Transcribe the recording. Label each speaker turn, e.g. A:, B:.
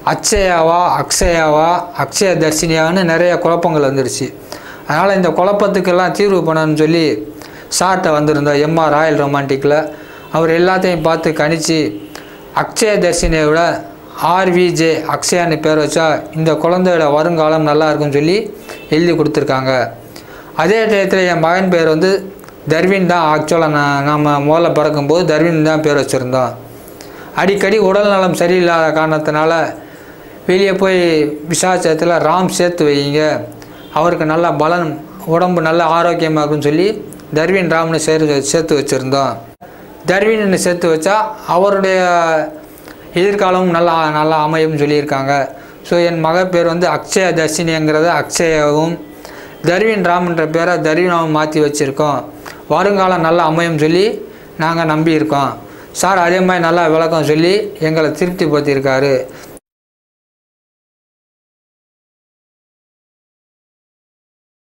A: அக்ஷயாவா அக்ஷயாவா அக்ஷய தர்ஷினியான்னு நிறைய குழப்பங்கள் வந்துடுச்சு அதனால் இந்த குழப்பத்துக்கெல்லாம் தீர்வு பண்ணணும்னு சொல்லி சார்ட்ட வந்திருந்தோம் எம்ஆர் ராயல் ரொமான்டிக்கில் அவர் எல்லாத்தையும் பார்த்து கணிச்சு அக்ஷய தர்ஷினியை விட ஆர்விஜே அக்ஷயான்னு பேர் வச்சா இந்த குழந்தையோட வருங்காலம் நல்லா இருக்கும்னு சொல்லி எழுதி கொடுத்துருக்காங்க அதே டயத்தில் என் மகன் பேர் வந்து தர்வின் தான் ஆக்சுவலாக நான் நம்ம முதல்ல பிறக்கும்போது தர்வின் தான் பேர் வச்சுருந்தோம் அடிக்கடி உடல் நலம் சரியில்லாத காரணத்தினால வெளியே போய் விசாரிச்சத்தில் ராம் சேர்த்து வைங்க அவருக்கு நல்ல பலன் உடம்பு நல்ல ஆரோக்கியமாக இருக்குன்னு சொல்லி தர்வின் ராம்னு சேர்த்து சேர்த்து வச்சுருந்தோம் தர்வின்னு சேர்த்து வச்சா அவருடைய எதிர்காலமும் நல்லா நல்லா அமையும்னு சொல்லியிருக்காங்க ஸோ என் மக பேர் வந்து அக்ஷய தர்ஷினிங்கிறத அக்ஷயாவும் தர்வின் ராம்ன்ற பேரை தர்வினாவும் மாற்றி வச்சுருக்கோம் வருங்காலம் நல்லா அமையும் சொல்லி நாங்கள் நம்பியிருக்கோம் சார் அதே மாதிரி நல்லா விளக்கம் சொல்லி எங்களை திருப்திப்படுத்தியிருக்காரு